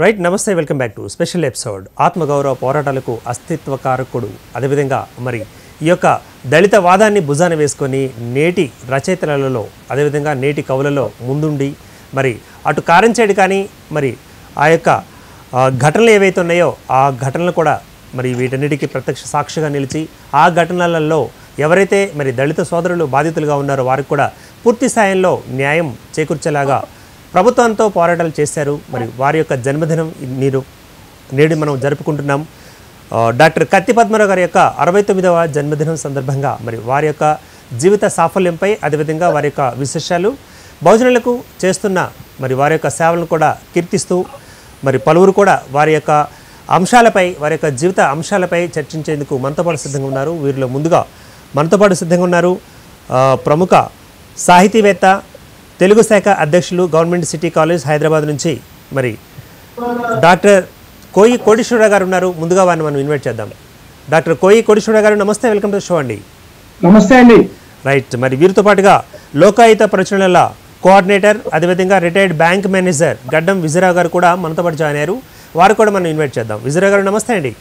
Right నమస్తే welcome back to special episode ఆత్మగౌరవ పోరాటాలకు అస్తిత్వకారకుడు అదేవిధంగా మరి ఈ యొక్క దళిత వాదాన్ని భుజాన వేసుకొని నేటి రచయితలలో అదేవిధంగా నేటి కవులలో ముందుండి మరి అటు కారంచేడు కానీ మరి ఆ యొక్క ఆ, ఘటనలు ఏవైతే ఉన్నాయో ఆ ఘటనలు కూడా మరి వీటన్నిటికీ ప్రత్యక్ష సాక్షిగా నిలిచి ఆ ఘటనలలో ఎవరైతే మరి దళిత సోదరులు బాధితులుగా ఉన్నారో వారికి కూడా పూర్తి స్థాయిలో న్యాయం చేకూర్చేలాగా ప్రభుత్వంతో పోరాటాలు చేశారు మరి వారి యొక్క జన్మదినం మీరు నేడు మనం జరుపుకుంటున్నాం ఆ, డాక్టర్ కత్తి పద్మరావు గారి యొక్క అరవై తొమ్మిదవ జన్మదినం సందర్భంగా మరి వారి యొక్క జీవిత సాఫల్యంపై అదేవిధంగా వారి యొక్క విశేషాలు బహుజనులకు చేస్తున్న మరి వారి యొక్క సేవలను కూడా కీర్తిస్తూ మరి పలువురు కూడా వారి యొక్క అంశాలపై వారి యొక్క జీవిత అంశాలపై చర్చించేందుకు మనతో పాటు సిద్ధంగా ఉన్నారు వీరిలో ముందుగా మనతో పాటు సిద్ధంగా ఉన్నారు ఆ, ప్రముఖ సాహితీవేత్త తెలుగు శాఖ అధ్యక్షులు గవర్నమెంట్ సిటీ కాలేజ్ హైదరాబాద్ నుంచి మరి డాక్టర్ కోయి కోటేశ్వరరావు గారు ఉన్నారు ముందుగా వారిని మనం ఇన్వైట్ చేద్దాం డాక్టర్ కోయి కోటేశ్వరరావు గారు నమస్తే వెల్కమ్ టు షో అండి నమస్తే అండి రైట్ మరి వీరితో పాటుగా లోకాయుత ప్రచురణల కోఆర్డినేటర్ అదేవిధంగా retired bank manager Gaddam Vijaya Rao గారు కూడా మనతో పాటు జాయిన్ అయ్యారు వారు కూడా మనం ఇన్వైట్ చేద్దాం విజయరావు గారు నమస్తే అండి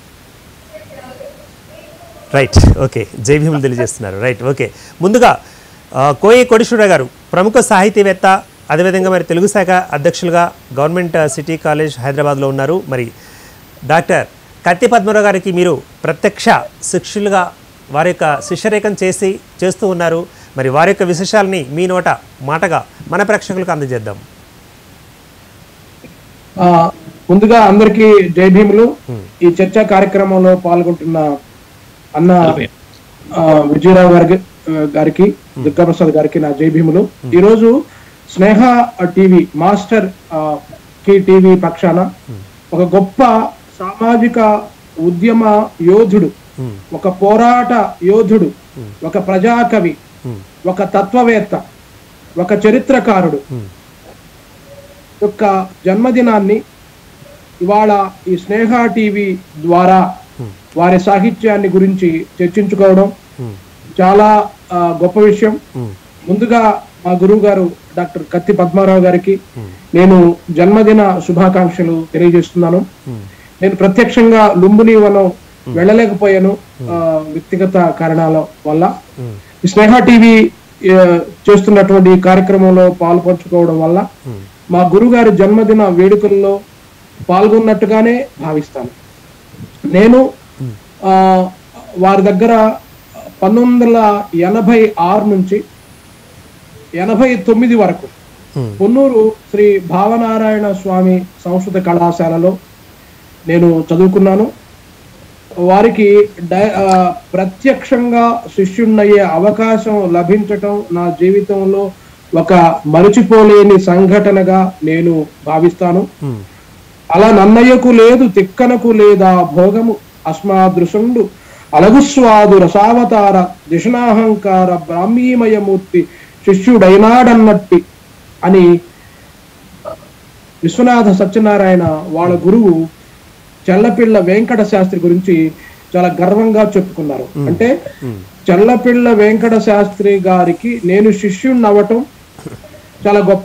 రైట్ ఓకే జై భీములు తెలియజేస్తున్నారు రైట్ ఓకే ముందుగా ఆ, కోయి కోటేశ్వరరావు గారు ప్రముఖ సాహితీవేత్త అదేవిధంగా మరి తెలుగు శాఖ అధ్యక్షులుగా గవర్నమెంట్ ఆ, సిటీ కాలేజ్ హైదరాబాద్లో ఉన్నారు మరి డాక్టర్ కత్తి పద్మరావు గారికి మీరు ప్రత్యక్ష శిష్యులుగా వారి యొక్క శిష్యరేఖం చేసి చేస్తూ ఉన్నారు మరి వారి యొక్క విశేషాలని మీ నోట మాటగా మన ప్రేక్షకులకు అందజేద్దాం ఆ, ముందుగా అందరికీ జై భీములు ఈ చర్చా కార్యక్రమంలో పాల్గొంటున్న అన్న ఆ, విజయరావు గారికి ఆ, గారికి దుర్గాప్రసాద్ గారికి నా జై భీములు ఈ రోజు స్నేహ టీవీ మాస్టర్ ఆ, కి టీవీ పక్షాన ఒక గొప్ప సామాజిక ఉద్యమ యోధుడు ఒక పోరాట యోధుడు ఒక ప్రజాకవి ఒక తత్వవేత్త ఒక చరిత్రకారుడు యొక్క జన్మదినాన్ని ఇవాళ ఈ స్నేహ టీవీ ద్వారా వారి సాహిత్యాన్ని గురించి చర్చించుకోవడం చాలా ఆ, గొప్ప విషయం ముందుగా మా గురువు గారు డాక్టర్ కత్తి పద్మారావు గారికి నేను జన్మదిన శుభాకాంక్షలు తెలియజేస్తున్నాను నేను ప్రత్యక్షంగా లుంబిని వనం వెళ్ళలేకపోయాను ఆ, వ్యక్తిగత కారణాల వల్ల ఈ స్నేహ టీవీ ఆ, చేస్తున్నటువంటి ఈ కార్యక్రమంలో పాల్పంచుకోవడం వల్ల మా గురుగారి జన్మదిన వేడుకల్లో పాల్గొన్నట్టుగానే భావిస్తాను నేను ఆ, వారి దగ్గర పంతొమ్మిది వందల ఎనభై ఆరు నుంచి ఎనభై తొమ్మిది వరకు పొన్నూరు శ్రీ భావనారాయణ స్వామి సంస్కృత కళాశాలలో నేను చదువుకున్నాను వారికి డై- ఆ, ప్రత్యక్షంగా శిష్యున్నయ్యే అవకాశం లభించటం నా జీవితంలో ఒక మరచిపోలేని సంఘటనగా నేను భావిస్తాను అలా నన్నయ్యకు లేదు తిక్కనకు లేదా భోగము అస్మాదృశుండు అలగుస్వాదు రసావతార దిశనాహంకార బ్రాహ్మీమయమూర్తి శిష్యుడైనాడన్నట్టి అని విశ్వనాథ సత్యనారాయణ వాళ్ళ గురువు చెల్లపిళ్ళ వెంకట శాస్త్రి గురించి చాలా గర్వంగా చెప్పుకున్నారు అంటే చెల్లపిళ్ళ వెంకట శాస్త్రి గారికి నేను శిష్యుణ్ణి అవ్వటం చాలా గొప్ప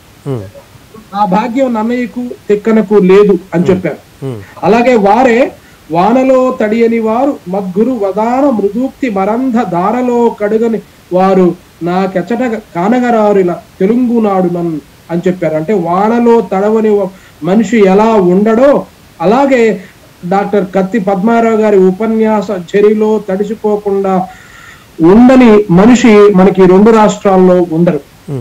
ఆ భాగ్యం నన్నయ్యకు తిక్కనకు లేదు అని చెప్పారు అలాగే వారే వానలో తడియని వారు మద్గురు వదాన మృదూక్తి మరంధ దారలో కడుగని వారు నా కెచట కానగరారుల తెలుగునాడు నన్ను అని చెప్పారు అంటే వానలో తడవని ఒక మనిషి ఎలా ఉండడో అలాగే డాక్టర్ కత్తి పద్మారావు గారి ఉపన్యాస చర్యలో తడిసిపోకుండా ఉండని మనిషి మనకి రెండు రాష్ట్రాల్లో ఉండరు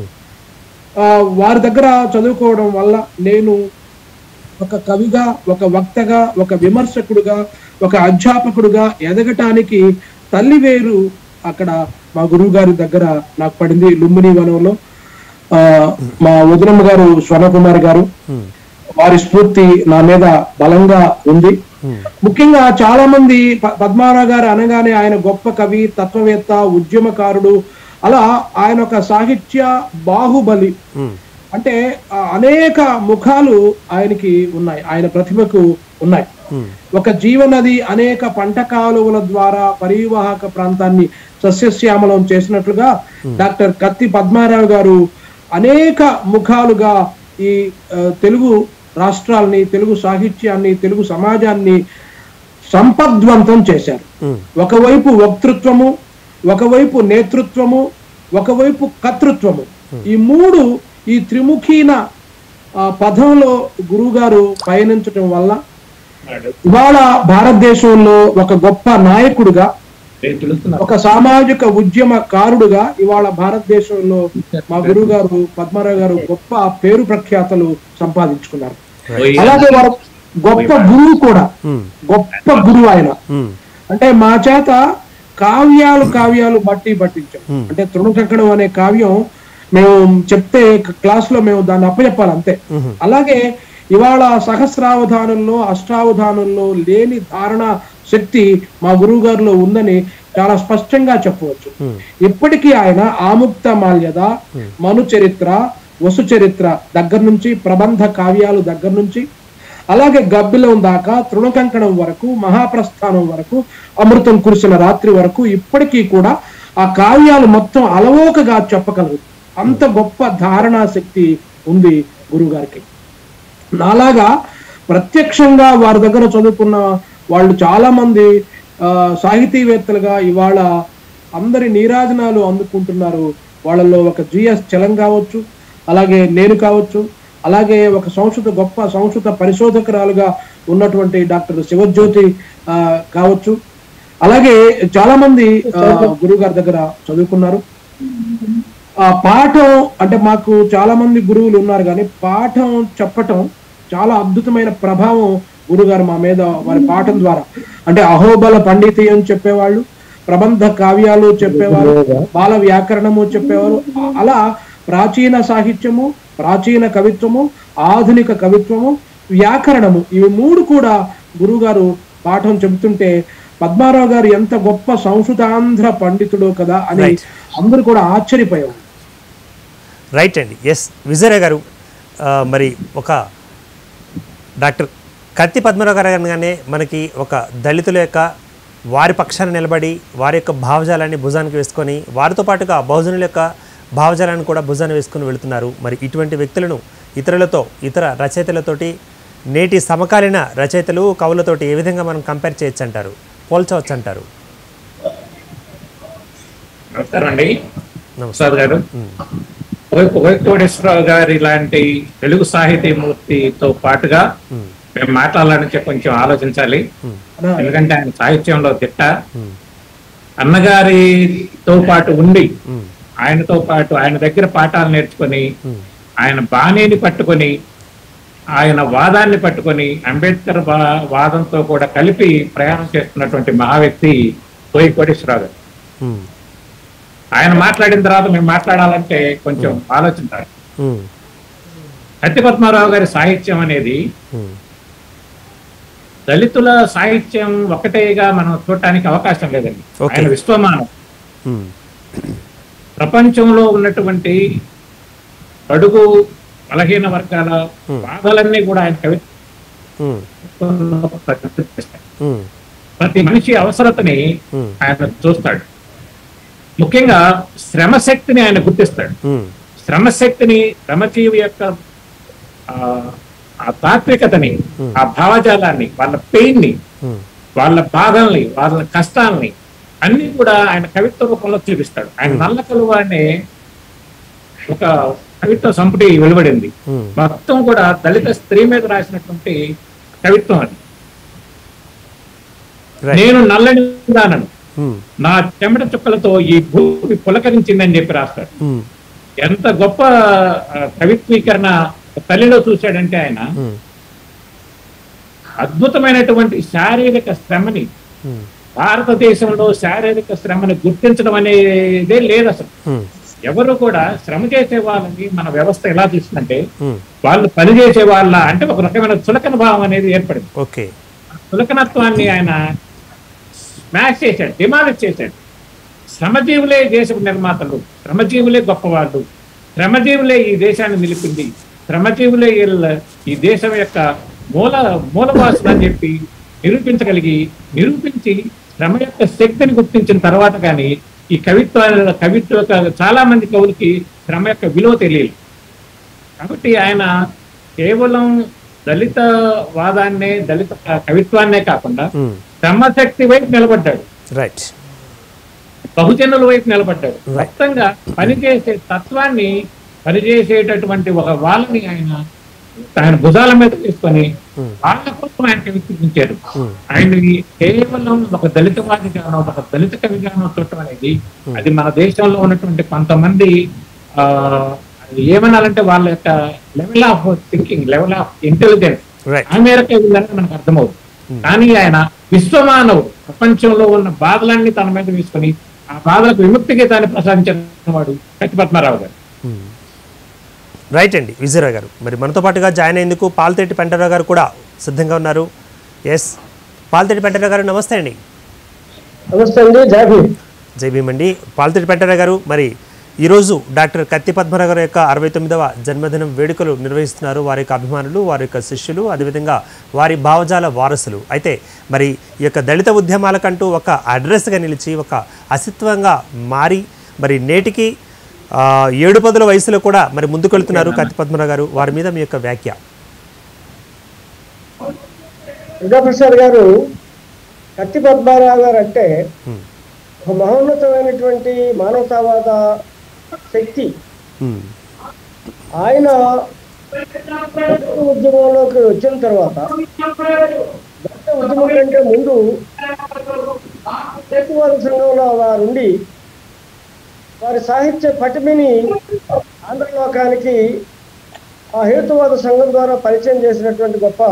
ఆ, వారి దగ్గర చదువుకోవడం వల్ల నేను ఒక కవిగా ఒక వక్తగా ఒక విమర్శకుడుగా ఒక అధ్యాపకుడుగా ఎదగటానికి తల్లి వేరు అక్కడ మా గురువు గారి దగ్గర నాకు పడింది లుంబిని వనంలో ఆ, మా వదినమ్మ గారు స్వర్ణకుమారి గారు వారి స్ఫూర్తి నా మీద బలంగా ఉంది ముఖ్యంగా చాలా మంది ప- పద్మారావు గారు అనగానే ఆయన గొప్ప కవి తత్వవేత్త ఉద్యమకారుడు అలా ఆయన ఒక సాహిత్య బాహుబలి అంటే ఆ, అనేక ముఖాలు ఆయనకి ఉన్నాయి ఆయన ప్రతిభకు ఉన్నాయి ఒక జీవనది అనేక పంట కాలువల ద్వారా పరివాహక ప్రాంతాన్ని సస్యశ్యామలం చేసినట్లుగా డాక్టర్ కత్తి పద్మారావు గారు అనేక ముఖాలుగా ఈ ఆ, తెలుగు రాష్ట్రాల్ని తెలుగు సాహిత్యాన్ని తెలుగు సమాజాన్ని సంపద్వంతం చేశారు ఉమ్, ఒకవైపు వక్తృత్వము ఒకవైపు నేతృత్వము ఒకవైపు కర్తృత్వము ఈ మూడు ఈ త్రిముఖీన ఆ, పదంలో గురువుగారు పయనించటం వల్ల ఇవాళ భారతదేశంలో ఒక గొప్ప నాయకుడుగా ఒక సామాజిక ఉద్యమకారుడుగా ఇవాళ భారతదేశంలో మా గురువు గారు పద్మారావు గారు గొప్ప పేరు ప్రఖ్యాతలు సంపాదించుకున్నారు అలాగే వారు గొప్ప గురువు కూడా ఉమ్, గొప్ప గురువు ఆయన ఉమ్, అంటే మా చేత కావ్యాలు కావ్యాలు బట్టి పట్టించాం Hmm. అంటే తృణకంకణం అనే కావ్యం మేము చెప్తే క్లాస్ లో మేము దాన్ని అప్పచెప్పాలి అంతే ఉమ్, అలాగే ఇవాళ సహస్రావధానంలో అష్టావధానంలో లేని ధారణ శక్తి మా గురువు గారిలో ఉందని చాలా స్పష్టంగా చెప్పవచ్చు ఉమ్, ఇప్పటికీ ఆయన ఆముక్త మాల్యద మను చరిత్ర వసు చరిత్ర దగ్గర నుంచి ప్రబంధ కావ్యాలు దగ్గర నుంచి అలాగే గబ్బిలం దాకా తృణకంకణం వరకు మహాప్రస్థానం వరకు అమృతం కురిసిన రాత్రి వరకు ఇప్పటికీ కూడా ఆ కావ్యాలు మొత్తం అలవోకగా చెప్పగలరు అంత గొప్ప ధారణా శక్తి ఉంది గురుగారికి నాలాగా ప్రత్యక్షంగా వారి దగ్గర చదువుకున్న వాళ్ళు చాలా మంది ఆ, సాహితీవేత్తలుగా ఇవాళ అందరి నీరాజనాలు అందుకుంటున్నారు వాళ్ళలో ఒక జిఎస్ చలం కావచ్చు అలాగే నేను కావచ్చు అలాగే ఒక సంస్కృత గొప్ప సంస్కృత పరిశోధకురాలుగా ఉన్నటువంటి డాక్టర్ శివజ్యోతి ఆ, కావచ్చు అలాగే చాలా మంది ఆ, గురువు గారి దగ్గర చదువుకున్నారు ఆ పాఠం అంటే మాకు చాలా మంది గురువులు ఉన్నారు కానీ పాఠం చెప్పటం చాలా అద్భుతమైన ప్రభావం గురుగారు మా మీద వారి పాఠం ద్వారా అంటే అహోబల పండితీయం చెప్పేవాళ్ళు ప్రబంధ కావ్యాలు చెప్పేవారు బాల వ్యాకరణము చెప్పేవారు అ- అలా ప్రాచీన సాహిత్యము ప్రాచీన కవిత్వము ఆధునిక కవిత్వము వ్యాకరణము ఇవి మూడు కూడా గురుగారు పాఠం చెబుతుంటే పద్మారావు గారు ఎంత గొప్ప సంస్కృతాంధ్ర పండితుడో కదా అని Right. అందరూ కూడా ఆశ్చర్యపోయారు రైట్ అండి ఎస్ విజయరావు గారు ఆ, మరి ఒక డాక్టర్ కత్తి పద్మరావు గారు అనగానే మనకి ఒక దళితుల యొక్క వారి పక్షాన నిలబడి వారి యొక్క భావజాలాన్ని భుజానికి వేసుకొని వారితో పాటుగా బహుజనుల యొక్క భావజాలాన్ని కూడా భుజాన్ని వేసుకొని వెళుతున్నారు మరి ఇటువంటి వ్యక్తులను ఇతరులతో ఇతర రచయితలతోటి నేటి సమకాలీన రచయితలు కవులతోటి ఏ విధంగా మనం కంపేర్ చేయొచ్చు అంటారు పోల్చవచ్చు అంటారు నమస్కారం అండి నమస్తే ప్రసాద్ గారు కోటేశ్వరరావు గారి లాంటి తెలుగు సాహితీమూర్తితో పాటుగా ఉమ్, మేము మాట్లాడాలని చెప్పి కొంచెం ఆలోచించాలి ఉమ్, అనా, ఎందుకంటే ఆయన సాహిత్యంలో తిట్ట ఉమ్, అన్నగారితో పాటు ఉండి ఉమ్, ఆయనతో పాటు ఆయన దగ్గర పాఠాలు నేర్చుకొని ఉమ్, ఆయన బాణీని పట్టుకొని ఆయన వాదాన్ని పట్టుకొని అంబేద్కర్ వా- వాదంతో కూడా కలిపి ప్రయాణం చేస్తున్నటువంటి మహా వ్యక్తి కోయి కోటేశ్వరరావు గారు ఉమ్, ఆయన మాట్లాడిన తర్వాత మేము మాట్లాడాలంటే కొంచెం ఆలోచించాలి ఉమ్, కత్తి పద్మారావు గారి సాహిత్యం అనేది ఉమ్, దళితుల సాహిత్యం ఒకటేగా మనం చూడటానికి అవకాశం లేదండి Okay. ఆయన విశ్వమానం ఉమ్, ప్రపంచంలో ఉన్నటువంటి బడుగు బలహీన వర్గాల Hmm. బాధలన్నీ కూడా ఆయన ఉమ్, కవిత్వంలో ప్రతిబింబిస్తాయి. ఉమ్, ప్రతి మనిషి అవసరతని ఉమ్, ఆయన చూస్తాడు ముఖ్యంగా శ్రమ శక్తిని ఆయన గుర్తిస్తాడు ఉమ్, శ్రమశక్తిని శ్రమజీవి యొక్క ఆ, ఆ తాత్వికతని Hmm. ఆ భావజాలాన్ని వాళ్ళ పెయిన్ ని ఉమ్, వాళ్ళ బాధల్ని వాళ్ళ కష్టాల్ని అన్ని కూడా ఆయన కవిత్వ రూపంలో చూపిస్తాడు ఆయన నల్ల కలువ అనే ఒక కవిత్వ సంపుటి వెలువడింది ఉమ్, మొత్తం కూడా దళిత స్త్రీ మీద రాసినటువంటి కవిత్వం అది రైట్ నేను నల్లని దానను ఉమ్, నా చెమట చుక్కలతో ఈ భూమి పులకరించిందని చెప్పి రాస్తాడు ఉమ్, ఎంత గొప్ప ఆ, కవిత్వీకరణ తల్లిలో చూశాడంటే ఆయన ఉమ్, అద్భుతమైనటువంటి శారీరక శ్రమని ఉమ్, భారతదేశంలో శారీరక శ్రమని గుర్తించడం అనేదే లేదు అసలు ఉమ్, ఎవరు కూడా శ్రమ చేసే వాళ్ళని మన వ్యవస్థ ఎలా చూస్తుందంటే ఉమ్, వాళ్ళు పని చేసే వాళ్ళ అంటే ఒక రకమైన చులకన భావం అనేది ఏర్పడింది ఓకే ఆ చులకనత్వాన్ని ఆయన స్మాష్ చేశాడు డిమాలిష్ చేశాడు శ్రమజీవులే దేశపు నిర్మాతలు శ్రమజీవులే గొప్పవాళ్ళు శ్రమజీవులే ఈ దేశాన్ని నిలిపింది శ్రమజీవులే వీళ్ళ- ఈ దేశం యొక్క మూల మూలవాసులు అని చెప్పి నిరూపించగలిగి నిరూపించి శ్రమ యొక్క శక్తిని గుర్తించిన తర్వాత కానీ ఈ కవిత్వ కవిత్వ చాలా మంది కవులకి శ్రమ యొక్క విలువ తెలియదు కాబట్టి ఆయన కేవలం దళిత వాదాన్నే దళిత కవిత్వాన్నే కాకుండా ఉమ్, శ్రమశక్తి వైపు నిలబడ్డాడు రైట్ బహుజనుల వైపు నిలబడ్డాడు Right. మొత్తంగా పనిచేసే తత్వాన్ని పనిచేసేటటువంటి ఒక వాళ్ళని ఆయన ఆయన భుజాల మీద తీసుకొని Hmm. వాళ్ళ కోసం ఆయన కవిత్వించారు Hmm. ఆయనని కేవలం ఒక దళితవాదిగానో ఒక దళిత కవిగానో చూడటం అనేది అది మన దేశంలో ఉన్నటువంటి కొంతమంది ఆ అది ఏమనాలంటే వాళ్ళ యొక్క level of thinking level of intelligence right ఆ మేరకు వెళ్ళాలని మనకు అర్థమవుతుంది కానీ ఆయన విశ్వమానవుడు ప్రపంచంలో ఉన్న బాధలన్నీ తన మీద తీసుకొని ఆ బాధలకు విముక్తి గీతాన్ని ప్రసాదించిన వాడు కత్తి పద్మారావు గారు రైట్ అండి విజయరావు గారు మరి మనతో పాటుగా జాయిన్ అయ్యేందుకు పాల్తేటి పెంటరావు గారు కూడా సిద్ధంగా ఉన్నారు ఎస్ పాల్తేటి పెంటరావు గారు నమస్తే అండి నమస్తే అండి జాబీ జై భీమ్ అండి పాల్తేటి పెంటరావు గారు మరి ఈరోజు డాక్టర్ కత్తి పద్మరావు గారి యొక్క అరవై తొమ్మిదవ జన్మదినం వేడుకలు నిర్వహిస్తున్నారు వారి యొక్క అభిమానులు వారి యొక్క శిష్యులు అదేవిధంగా వారి భావజాల వారసులు అయితే మరి ఈ యొక్క దళిత ఉద్యమాలకంటూ ఒక అడ్రస్గా నిలిచి ఒక అస్తిత్వంగా మారి మరి నేటికి ఆ, ఏడు పదుల వయసులో కూడా మరి ముందుకెళ్తున్నారు కత్తి పద్మరావు గారు వారి మీద మీ యొక్క వ్యాఖ్య దుర్గాప్రసాద్ గారు కత్తి పద్మారావు గారు అంటే Hmm. ఒక మహోన్నతమైనటువంటి మానవతావాద శక్తి ఉమ్, ఆయన దళిత ఉద్యమంలోకి వచ్చిన తర్వాత దళిత ఉద్యమం కంటే ముందు హేతువాద సంఘంలో వారుండి వారి సాహిత్య పటిమిని ఆంధ్రలోకానికి ఆ హేతువాద సంఘం ద్వారా పరిచయం చేసినటువంటి గొప్ప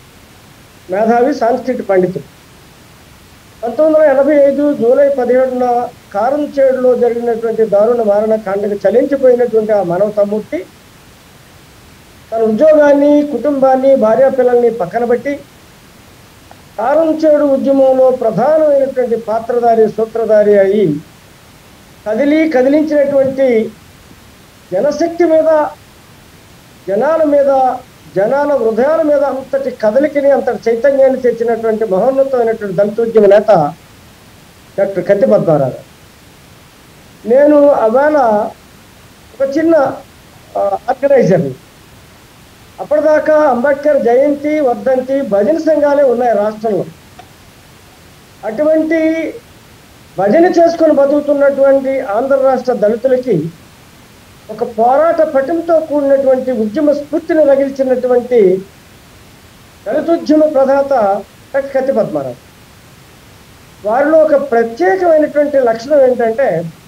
మేధావి సాంస్కృతిక పండితుడు పంతొమ్మిది వందల ఎనభై ఐదు జూలై పదిహేడున కారంచేడులో జరిగినటువంటి దారుణ మారణ కాండకు చలించిపోయినటువంటి ఆ మానవతామూర్తి తన ఉద్యోగాన్ని కుటుంబాన్ని భార్యా పిల్లల్ని పక్కన పెట్టి కారంచేడు ఉద్యమంలో ప్రధానమైనటువంటి పాత్రధారి సూత్రధారి అయి కదిలి కదిలించినటువంటి జనశక్తి మీద జనాల మీద జనాల హృదయాల మీద అంతటి కదలికని అంతటి చైతన్యాన్ని తెచ్చినటువంటి మహోన్నతమైనటువంటి దళితోద్యమ నేత డాక్టర్ కత్తి పద్మారావు గారు. నేను అవేళ ఒక చిన్న ఆర్గనైజర్ని అప్పటిదాకా అంబేద్కర్ జయంతి వర్ధంతి భజన సంఘాలే ఉన్నాయి రాష్ట్రంలో అటువంటి భజన చేసుకొని బతుకుతున్నటువంటి ఆంధ్ర రాష్ట్ర దళితులకి ఒక పోరాట పటంతో కూడినటువంటి ఉద్యమ స్ఫూర్తిని రగిల్చినటువంటి దళితోద్యమ ప్రధాత డాక్టర్ కత్తి పద్మారావు వారిలో ఒక ప్రత్యేకమైనటువంటి లక్షణం ఏంటంటే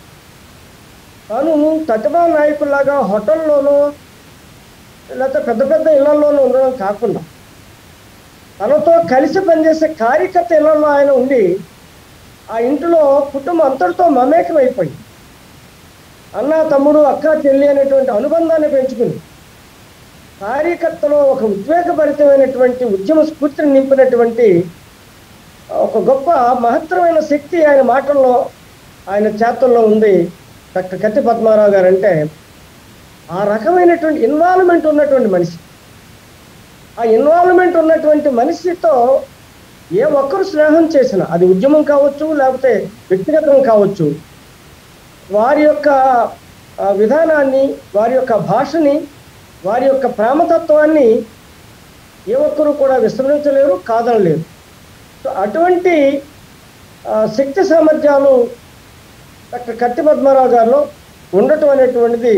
తాను తటబా నాయకుల్లాగా హోటల్లోనో లేకపోతే పెద్ద పెద్ద ఇళ్లలోనూ ఉండడం కాకుండా తనతో కలిసి పనిచేసే కార్యకర్త ఇళ్లలో ఆయన ఉండి ఆ ఇంటిలో కుటుంబం అంతటితో మమేకమైపోయి అన్న తమ్ముడు అక్క చెల్లి అనేటువంటి అనుబంధాన్ని పెంచుకుని కార్యకర్తలో ఒక ఉద్వేగభరితమైనటువంటి ఉద్యమ స్ఫూర్తిని నింపినటువంటి ఒక గొప్ప మహత్తరమైన శక్తి ఆయన మాటల్లో ఆయన చేతల్లో ఉంది డాక్టర్ కత్తి పద్మారావు గారు అంటే ఆ రకమైనటువంటి ఇన్వాల్వ్మెంట్ ఉన్నటువంటి మనిషి ఆ ఇన్వాల్వ్మెంట్ ఉన్నటువంటి మనిషితో ఏ ఒక్కరు స్నేహం చేసినా అది ఉద్యమం కావచ్చు లేకపోతే వ్యక్తిగతం కావచ్చు వారి యొక్క ఆ, విధానాన్ని వారి యొక్క భాషని వారి యొక్క ప్రేమతత్వాన్ని ఏ ఒక్కరు కూడా విస్మరించలేరు కాదనలేరు సో అటువంటి ఆ, శక్తి సామర్థ్యాలు డాక్టర్ కత్తి పద్మారావు గారిలో ఉండటం అనేటువంటిది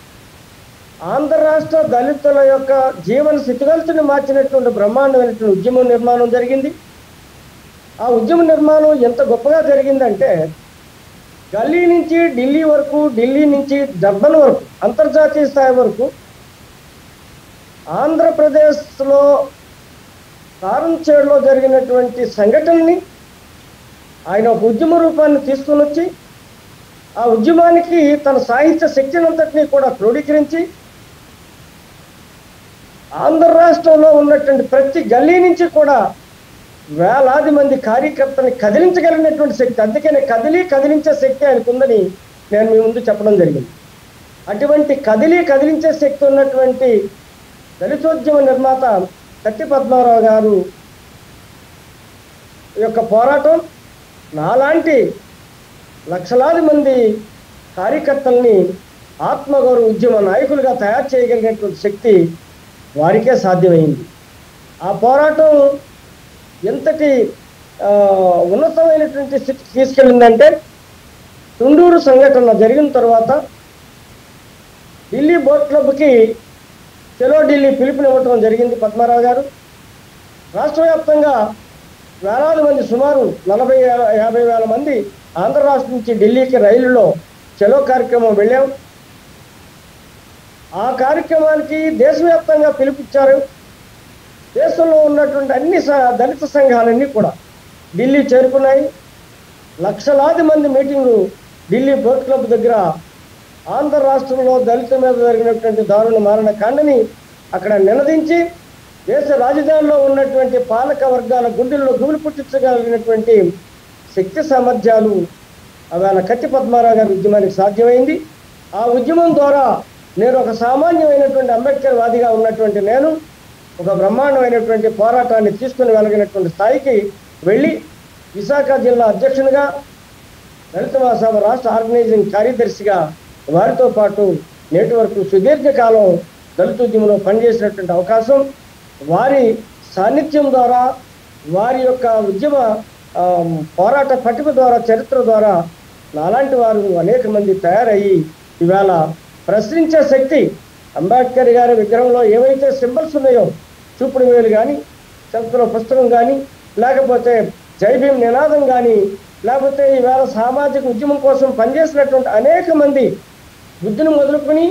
ఆంధ్ర రాష్ట్ర దళితుల యొక్క జీవన స్థితిగతులను మార్చినటువంటి బ్రహ్మాండమైనటువంటి ఉద్యమం నిర్మాణం జరిగింది ఆ ఉద్యమ నిర్మాణం ఎంత గొప్పగా జరిగిందంటే గల్లీ నుంచి ఢిల్లీ వరకు ఢిల్లీ నుంచి డర్బన్ వరకు అంతర్జాతీయ స్థాయి వరకు ఆంధ్రప్రదేశ్లో కారంచేడులో జరిగినటువంటి సంఘటనని ఆయన ఒక ఉద్యమ రూపాన్ని తీసుకుని వచ్చి ఆ ఉద్యమానికి తన సాహిత్య శక్తినంతటినీ కూడా క్రోడీకరించి ఆంధ్ర రాష్ట్రంలో ఉన్నటువంటి ప్రతి గల్లీ నుంచి కూడా వేలాది మంది కార్యకర్తని కదిలించగలిగినటువంటి శక్తి అందుకనే కదిలి కదిలించే శక్తి ఆయనకు ఉందని నేను మీ ముందు చెప్పడం జరిగింది అటువంటి కదిలి కదిలించే శక్తి ఉన్నటువంటి దళితోద్యమ నిర్మాత కత్తి పద్మారావు గారు యొక్క పోరాటం నాలాంటి లక్షలాది మంది కార్యకర్తల్ని ఆత్మగౌరవ ఉద్యమ నాయకులుగా తయారు చేయగలిగినటువంటి శక్తి వారికే సాధ్యమైంది ఆ పోరాటం ఎంతటి ఆ, ఉన్నతమైనటువంటి స్థితికి తీసుకెళ్ళిందంటే తుండూరు సంఘటన జరిగిన తర్వాత ఢిల్లీ బోట్ క్లబ్కి చెలో ఢిల్లీ పిలుపునివ్వటం జరిగింది పద్మారావు గారు రాష్ట్ర వ్యాప్తంగా వేలాది మంది సుమారు నలభై యా- యాభై వేల మంది ఆంధ్ర రాష్ట్రం నుంచి ఢిల్లీకి రైలులో చెలో కార్యక్రమం వెళ్ళాం ఆ కార్యక్రమానికి దేశవ్యాప్తంగా పిలుపుచ్చారు దేశంలో ఉన్నటువంటి అన్ని స- దళిత సంఘాలన్నీ కూడా ఢిల్లీ చేరుకున్నాయి లక్షలాది మంది మీటింగు ఢిల్లీ బోట్ క్లబ్ దగ్గర ఆంధ్ర రాష్ట్రంలో దళిత మీద జరిగినటువంటి దారుణ మారణ కాండని అక్కడ నినదించి దేశ రాజధానిలో ఉన్నటువంటి పాలక వర్గాల గుండెల్లో గుబులు పుట్టించగలిగినటువంటి శక్తి సామర్థ్యాలు అవేళ కత్తి పద్మారావు గారి ఉద్యమానికి సాధ్యమైంది ఆ ఉద్యమం ద్వారా నేను ఒక సామాన్యమైనటువంటి అంబేద్కర్ వాదిగా ఉన్నటువంటి నేను ఒక బ్రహ్మాండమైనటువంటి పోరాటాన్ని తీసుకుని వెళ్ళగినటువంటి స్థాయికి వెళ్ళి విశాఖ జిల్లా అధ్యక్షునిగా దళిత మహాసభ రాష్ట్ర ఆర్గనైజింగ్ కార్యదర్శిగా వారితో పాటు నేటి వరకు సుదీర్ఘకాలం దళిత ఉద్యమంలో పనిచేసినటువంటి అవకాశం వారి సాన్నిధ్యం ద్వారా వారి యొక్క ఉద్యమ ఆ, పోరాట పట్టిక ద్వారా చరిత్ర ద్వారా నాలాంటి వారు అనేక మంది తయారయ్యి ఇవాళ ప్రశ్నించే శక్తి అంబేద్కర్ గారి విగ్రహంలో ఏవైతే సింబల్స్ ఉన్నాయో చూపుడు వేలు కానీ చరిత్ర పుస్తకం కానీ లేకపోతే జై భీమ్ నినాదం కానీ లేకపోతే ఈవేళ సామాజిక ఉద్యమం కోసం పనిచేసినటువంటి అనేక మంది బుద్ధుని మొదలుకొని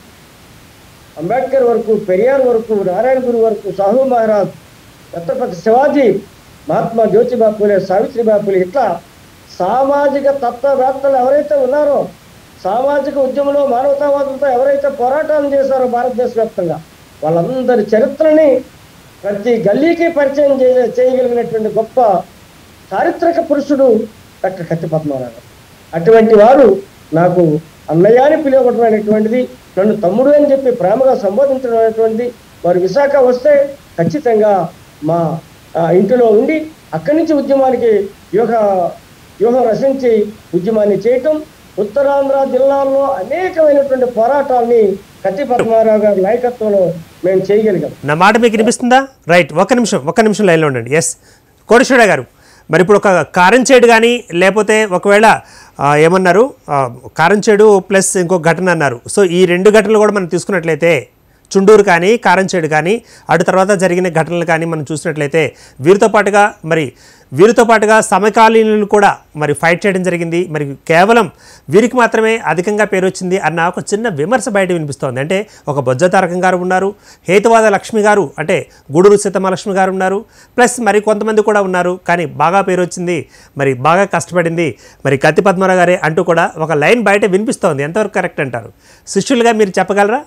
అంబేద్కర్ వరకు పెరియార్ వరకు నారాయణ గురు వరకు సాహు మహారాజ్ ఛత్రపతి శివాజీ మహాత్మా జ్యోతిబా పూలే సావిత్రిబా పూలే ఇట్లా సామాజిక తత్వవేత్తలు ఎవరైతే ఉన్నారో సామాజిక ఉద్యమంలో మానవతావాదంతో ఎవరైతే పోరాటాలు చేశారో భారతదేశ వ్యాప్తంగా వాళ్ళందరి చరిత్రని ప్రతి గల్లీకి పరిచయం చేయ చేయగలిగినటువంటి గొప్ప చారిత్రక పురుషుడు డాక్టర్ కత్తి పద్మనాభ గారు. అటువంటి వారు నాకు అన్నయ్య అని పిలువడం అనేటువంటిది నన్ను తమ్ముడు అని చెప్పి ప్రేమగా సంబోధించడం అనేటువంటిది వారు విశాఖ వస్తే ఖచ్చితంగా మా ఆ, ఇంటిలో ఉండి అక్కడి నుంచి ఉద్యమానికి వ్యూహ వ్యూహం రచించి ఉద్యమాన్ని చేయటం ఉత్తరాంధ్ర జిల్లాల్లో అనేకమైనటువంటి పోరాటాల్ని కత్తి పద్మారావు గారి నాయకత్వంలో మేము చేయగలిగాం నా మాట మీకు వినిపిస్తుందా రైట్ ఒక్క నిమిషం ఒక్క నిమిషం లైన్లో ఉండండి ఎస్ కోటేశ్వర గారు మరి ఇప్పుడు ఒక కారంచేడు కానీ లేకపోతే ఒకవేళ ఆ, ఏమన్నారు ఆ, కారంచేడు ప్లస్ ఇంకో ఘటన అన్నారు సో ఈ రెండు ఘటనలు కూడా మనం తీసుకున్నట్లయితే చుండూరు కానీ కారంచేడు కానీ అటు తర్వాత జరిగిన ఘటనలు కానీ మనం చూసినట్లయితే వీరితో పాటుగా మరి వీరితో పాటుగా సమకాలీనులు కూడా మరి ఫైట్ చేయడం జరిగింది మరి కేవలం వీరికి మాత్రమే అధికంగా పేరు వచ్చింది అన్న ఒక చిన్న విమర్శ బయట వినిపిస్తోంది అంటే ఒక బొజ్జ తారకం గారు ఉన్నారు హేతువాద లక్ష్మి గారు అంటే గూడూరు సీతమలక్ష్మి గారు ఉన్నారు ప్లస్ మరి కొంతమంది కూడా ఉన్నారు కానీ బాగా పేరు వచ్చింది మరి బాగా కష్టపడింది మరి కత్తి పద్మరావు గారే అంటూ కూడా ఒక లైన్ బయట వినిపిస్తోంది ఎంతవరకు కరెక్ట్ అంటారు శిష్యులుగా మీరు చెప్పగలరా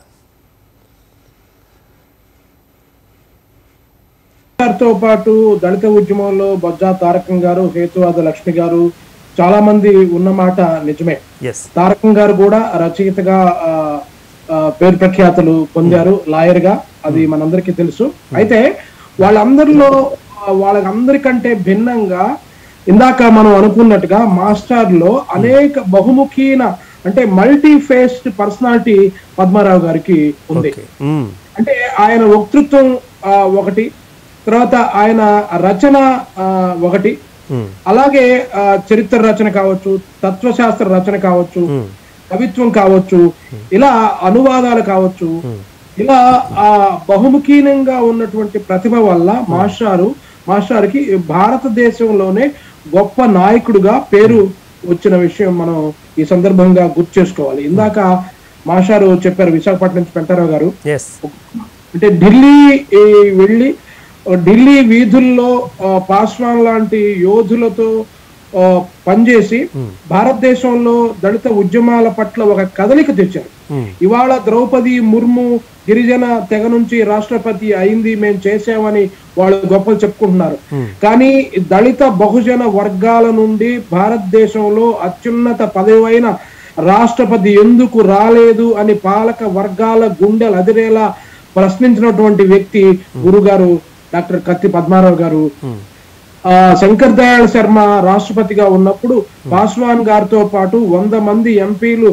గారితో పాటు దళిత ఉద్యమంలో బొజ్జా తారకం గారు హేతువాద లక్ష్మి గారు చాలా మంది ఉన్న మాట నిజమే ఎస్ తారకం గారు కూడా రచయితగా ఆ, ఆ, పేరు ప్రఖ్యాతులు పొందారు లాయర్ గా అది మనందరికీ తెలుసు అయితే వాళ్ళందరిలో ఆ, వాళ్ళందరికంటే భిన్నంగా ఇందాక మనం అనుకున్నట్టుగా మాస్టర్ లో అనేక బహుముఖీన అంటే మల్టీ ఫేస్డ్ పర్సనాలిటీ పద్మారావు గారికి ఉంది ఓకే మ్మ్. అంటే ఆయన వక్తృత్వం ఆ, ఒకటి తర్వాత ఆయన రచన ఆ, ఒకటి మ్మ్. అలాగే ఆ, చరిత్ర రచన కావచ్చు తత్వశాస్త్ర రచన కావచ్చు మ్మ్. కవిత్వం కావచ్చు ఇలా అనువాదాలు కావచ్చు ఇలా ఆ బహుముఖీనంగా ఉన్నటువంటి ప్రతిభ వల్ల మాస్టారు మాస్టార్కి భారతదేశంలోనే గొప్ప నాయకుడుగా పేరు వచ్చిన విషయం మనం ఈ సందర్భంగా గుర్తు చేసుకోవాలి ఇందాక మాస్టారు చెప్పారు విశాఖపట్నం నుంచి పెంటారావు గారు ఎస్ అంటే ఢిల్లీ ఈ వెళ్ళి ఆ, ఢిల్లీ వీధుల్లో ఆ, పాస్వాన్ లాంటి యోధులతో ఆ, పనిచేసి భారతదేశంలో దళిత ఉద్యమాల పట్ల ఒక కదలిక తెచ్చారు మ్మ్. ఇవాళ ద్రౌపది ముర్ము గిరిజన తెగ నుంచి రాష్ట్రపతి అయింది మేము చేసామని వాళ్ళు గొప్పలు చెప్పుకుంటున్నారు కానీ దళిత బహుజన వర్గాల నుండి భారతదేశంలో అత్యున్నత పదవైన రాష్ట్రపతి ఎందుకు రాలేదు అని పాలక వర్గాల గుండెలు అదిరేలా ప్రశ్నించినటువంటి వ్యక్తి గురుగారు డాక్టర్ కత్తి పద్మారావు గారు ఆ శంకర్ దయాళ్ శర్మ రాష్ట్రపతిగా ఉన్నప్పుడు పాస్వాన్ గారితో పాటు వంద మంది ఎంపీలు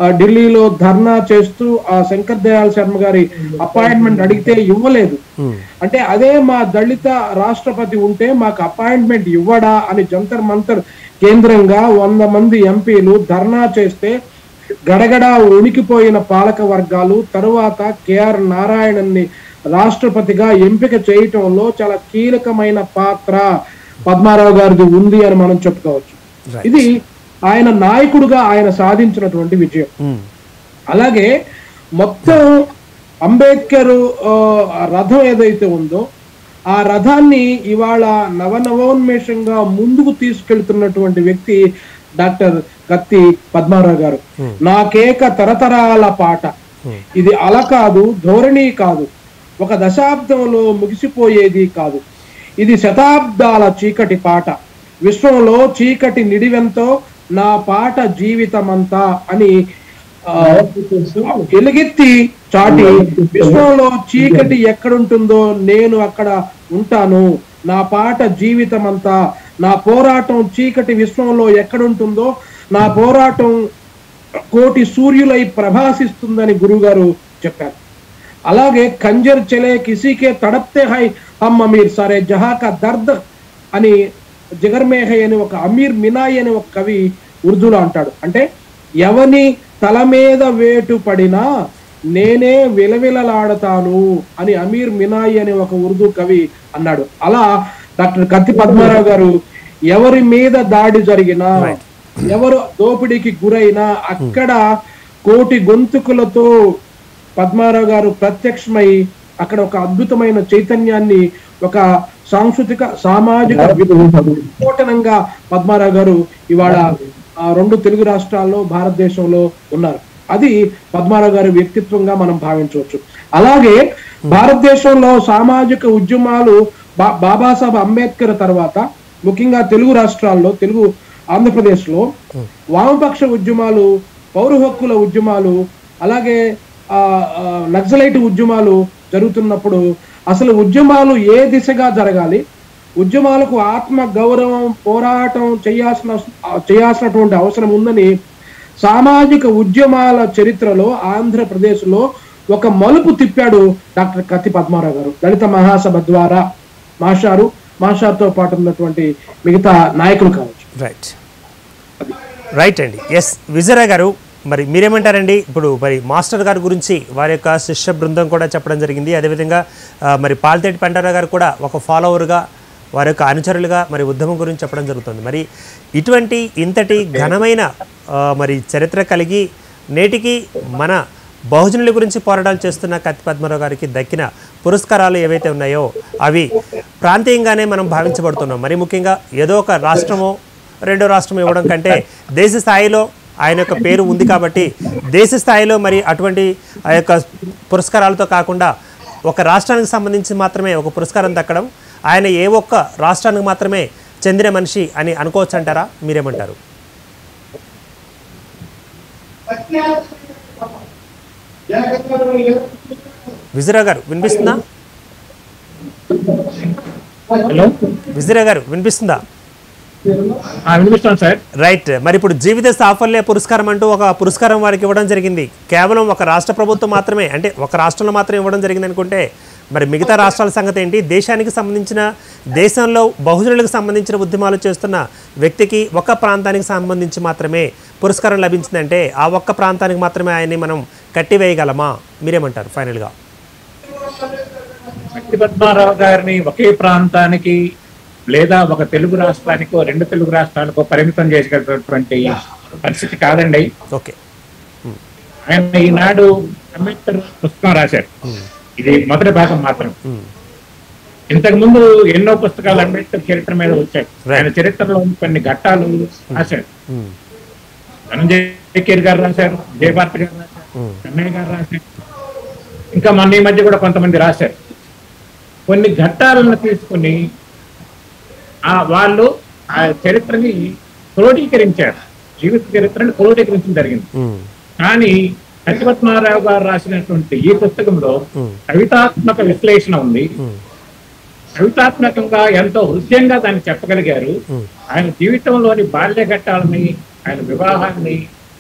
ఆ, ఢిల్లీలో ధర్నా చేస్తూ ఆ శంకర్ దయాళ్ శర్మ గారి అపాయింట్మెంట్ అడిగితే ఇవ్వలేదు అంటే అదే మా దళిత రాష్ట్రపతి ఉంటే మాకు అపాయింట్మెంట్ ఇవ్వడా అని జంతర్ మంతర్ కేంద్రంగా వంద మంది ఎంపీలు ధర్నా చేస్తే గడగడ ఉనికిపోయిన పాలక వర్గాలు తరువాత కేఆర్ నారాయణన్ని రాష్ట్రపతిగా ఎంపిక చేయటంలో చాలా కీలకమైన పాత్ర పద్మారావు గారిది ఉంది అని మనం చెప్పుకోవచ్చు Right. ఇది ఆయన నాయకుడుగా ఆయన సాధించినటువంటి విజయం అలాగే మొత్తం అంబేద్కర్ ఆ, రథం ఏదైతే ఉందో ఆ రథాన్ని ఇవాళ నవనవోన్మేషంగా ముందుకు తీసుకెళ్తున్నటువంటి వ్యక్తి డాక్టర్ కత్తి పద్మారావు గారు నాకేక తరతరాల పాట ఇది అల కాదు ధోరణి కాదు ఒక దశాబ్దంలో ముగిసిపోయేది కాదు ఇది శతాబ్దాల చీకటి పాట విశ్వంలో చీకటి నిడివెంతో నా పాట జీవితమంతా అని ఆ, ఎలుగెత్తి చాటి విశ్వంలో చీకటి ఎక్కడుంటుందో నేను అక్కడ ఉంటాను నా పాట జీవితం అంతా నా పోరాటం చీకటి విశ్వంలో ఎక్కడుంటుందో నా పోరాటం కోటి సూర్యులై ప్రభాసిస్తుందని గురుగారు చెప్పారు అలాగే కంజర్ చలే కిసీకే తడప్తే హై హమ్ అమీర్ సరే జహా కా దర్ద్ అని జగర్మే హై అని ఒక అమీర్ మినాయి అని ఒక కవి ఉర్దూలో అంటాడు అంటే ఎవని తల మీద వేటు పడినా నేనే విలవిలలాడతాను అని అమీర్ మినాయి అనే ఒక ఉర్దూ కవి అన్నాడు అలా డాక్టర్ కత్తి పద్మారావు గారు ఎవరి మీద దాడి జరిగినా ఎవరు దోపిడీకి గురైనా అక్కడ కోటి గొంతుకులతో పద్మారావు గారు ప్రత్యక్షమై అక్కడ ఒక అద్భుతమైన చైతన్యాన్ని ఒక సాంస్కృతిక సామాజిక విస్ఫోటనంగా పద్మారావు గారు ఇవాళ ఆ, రెండు తెలుగు రాష్ట్రాల్లో భారతదేశంలో ఉన్నారు అది పద్మారావు గారి వ్యక్తిత్వంగా మనం భావించవచ్చు అలాగే భారతదేశంలో సామాజిక ఉద్యమాలు బా- బాబాసాహెబ్ అంబేద్కర్ తర్వాత ముఖ్యంగా తెలుగు రాష్ట్రాల్లో తెలుగు ఆంధ్రప్రదేశ్ లో వామపక్ష ఉద్యమాలు పౌర హక్కుల ఉద్యమాలు అలాగే ఆ, ఆ, నక్సలైట్ ఉద్యమాలు జరుగుతున్నప్పుడు అసలు ఉద్యమాలు ఏ దిశగా జరగాలి ఉద్యమాలకు ఆత్మ గౌరవం పోరాటం చేయాల్సిన చేయాల్సినటువంటి అవసరం ఉందని సామాజిక ఉద్యమాల చరిత్రలో ఆంధ్రప్రదేశ్లో ఒక మలుపు తిప్పాడు డాక్టర్ కత్తి పద్మారావు గారు దళిత మహాసభ ద్వారా మాషారు మాషార్తో పాటు ఉన్నటువంటి మిగతా నాయకులు కావచ్చు రైట్ రైట్ అండి ఎస్ విజయరాయ్ గారు మరి మీరేమంటారండి ఇప్పుడు మరి మాస్టర్ గారి గురించి వారి యొక్క శిష్య బృందం కూడా చెప్పడం జరిగింది అదేవిధంగా ఆ, మరి పాల్తేటి పెంటారావు గారు కూడా ఒక ఫాలోవర్గా వారి యొక్క అనుచరులుగా మరి ఉద్యమం గురించి చెప్పడం జరుగుతుంది మరి ఇటువంటి ఇంతటి ఘనమైన ఆ, మరి చరిత్ర కలిగి నేటికి మన బహుజనుల గురించి పోరాటాలు చేస్తున్న కత్తి పద్మారావు గారికి దక్కిన పురస్కారాలు ఏవైతే ఉన్నాయో అవి ప్రాంతీయంగానే మనం భావించబడుతున్నాం మరి ముఖ్యంగా ఏదో ఒక రాష్ట్రమో రెండో రాష్ట్రం ఇవ్వడం కంటే దేశ స్థాయిలో ఆయన యొక్క పేరు ఉంది కాబట్టి దేశ స్థాయిలో మరి అటువంటి ఆ యొక్క పురస్కారాలతో కాకుండా ఒక రాష్ట్రానికి సంబంధించి మాత్రమే ఒక పురస్కారం దక్కడం ఆయన ఏ ఒక్క రాష్ట్రానికి మాత్రమే చెందిన మనిషి అని అనుకోవచ్చు అంటారా మీరేమంటారు విజయరావు గారు వినిపిస్తుందా హలో విజయరావు గారు వినిపిస్తుందా ఆ, వినిపిస్తాను సార్ రైట్ మరి ఇప్పుడు జీవిత సాఫల్య పురస్కారం అంటూ ఒక పురస్కారం వారికి ఇవ్వడం జరిగింది కేవలం ఒక రాష్ట్ర ప్రభుత్వం మాత్రమే అంటే ఒక రాష్ట్రంలో మాత్రమే ఇవ్వడం జరిగింది అనుకుంటే మరి మిగతా రాష్ట్రాల సంగతి ఏంటి దేశానికి సంబంధించిన దేశంలో బహుజనులకు సంబంధించిన ఉద్యమాలు చేస్తున్న వ్యక్తికి ఒక ప్రాంతానికి సంబంధించి మాత్రమే పురస్కారం లభించిందంటే ఆ ఒక్క ప్రాంతానికి మాత్రమే ఆయన్ని మనం కట్టివేయగలమా మీరేమంటారు ఫైనల్గా శక్తి పద్మారావు గారిని ఒకే ప్రాంతానికి లేదా ఒక తెలుగు రాష్ట్రానికో రెండు తెలుగు రాష్ట్రాలకో పరిమితం చేసేటటువంటి పరిస్థితి కాదండి ఓకే ఆయన ఈనాడు అంబేద్కర్ పుస్తకం రాశారు ఇది మొదటి భాగం మాత్రం ఇంతకు ముందు ఎన్నో పుస్తకాలు అంబేద్కర్ చరిత్ర మీద వచ్చాయి ఆయన చరిత్రలో కొన్ని ఘట్టాలు రాశారు ధనంజయ కేర్ గారు రాశారు జయభారత్ గారు రాశారు కన్నయ్య గారు రాశారు ఇంకా మొన్న ఈ మధ్య కూడా కొంతమంది రాశారు కొన్ని ఘట్టాలను తీసుకుని ఆ వాళ్ళు ఆ చరిత్రని క్రోడీకరించారు జీవిత చరిత్రని క్రోడీకరించడం జరిగింది కానీ కటిపద్మారావు గారు రాసినటువంటి ఈ పుస్తకంలో కవితాత్మక విశ్లేషణ ఉంది కవితాత్మకంగా ఎంతో హృదయంగా దాన్ని చెప్పగలిగారు ఆయన జీవితంలోని బాల్య ఘట్టాలని ఆయన వివాహాన్ని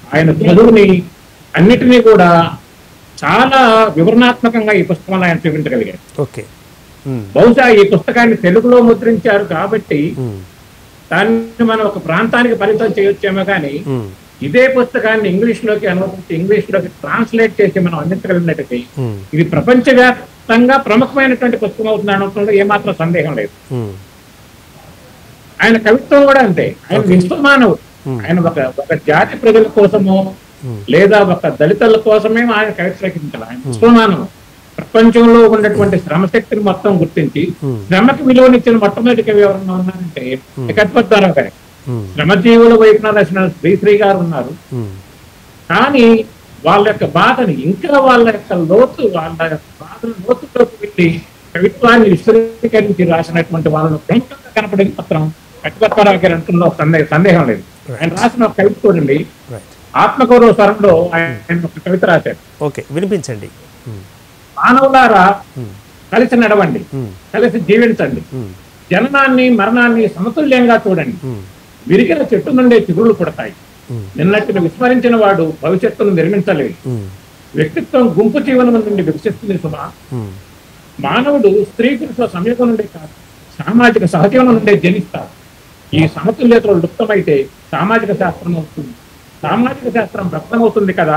ఆయన చదువుని అన్నిటినీ కూడా చాలా వివరణాత్మకంగా ఈ పుస్తకంలో ఆయన చూపించగలిగారు ఓకే ఉమ్, బహుశా ఈ పుస్తకాన్ని తెలుగులో ముద్రించారు కాబట్టి ఉమ్, దాన్ని మనం ఒక ప్రాంతానికి పరిమితం చేయొచ్చేమో కానీ ఉమ్, ఇదే పుస్తకాన్ని ఇంగ్లీష్ లోకి అనువదించి ఇంగ్లీష్ లోకి ట్రాన్స్లేట్ చేసి మనం అందించగలిగినట్టయితే ఉమ్, ఇది ప్రపంచవ్యాప్తంగా ప్రముఖమైనటువంటి పుస్తకం అవుతుంది అనడంలో ఏమాత్రం సందేహం లేదు ఉమ్, ఆయన కవిత్వం కూడా అంతే ఆయన విశ్వమానవుడు ఆయన ఒక ఒక జాతి ప్రజల కోసమో లేదా ఒక దళితుల కోసమే ఆయన కవిత్వ రచించాలి ఆయన విశ్వమానవుడు ప్రపంచంలో ఉన్నటువంటి శ్రమశక్తిని మొత్తం గుర్తించి శ్రమకి విలువనిచ్చిన మొట్టమొదటి కవి ఎవరన్నా ఉన్నారంటే కత్పద్వారావు గారు ఉమ్, శ్రమజీవుల వైపున రాసిన శ్రీశ్రీ గారు ఉన్నారు ఉమ్, కానీ వాళ్ళ యొక్క బాధని ఇంకా వాళ్ళ యొక్క లోతు వాళ్ళ యొక్క బాధల లోతులోకి వెళ్ళి కవిత్వాన్ని విస్తృతీకరించి రాసినటువంటి వాళ్ళను ప్రముఖంగా కనపడేది మాత్రం కట్టుబట్టారావు గారి అంటున్న సందేహం సందేహం లేదు ఆయన రాసిన ఒక కవిత చూడండి రైట్ ఆత్మగౌరవ స్వరంలో ఆయన ఒక కవిత రాశారు ఓకే వినిపించండి ఉమ్, మానవులారా ఉమ్, కలిసి నడవండి ఉమ్, కలిసి జీవించండి ఉమ్, జననాన్ని మరణాన్ని సమతుల్యంగా చూడండి ఉమ్, విరిగిన చెట్టు నుండే చిగురులు పుడతాయి ఉమ్, నిన్నటిని విస్మరించిన వాడు భవిష్యత్తును నిర్మించలేడు ఉమ్, వ్యక్తిత్వం గుంపు జీవనం నుండి వికసిస్తుంది సుమా ఉమ్, మానవుడు స్త్రీ పురుషుల సంయోగం నుండే కాదు సామాజిక సహజీవనం నుండే జనిస్తాడు ఈ సమతుల్యతలో లుప్తమైతే సామాజిక శాస్త్రం అవుతుంది సామాజిక శాస్త్రం వ్యక్తమవుతుంది కదా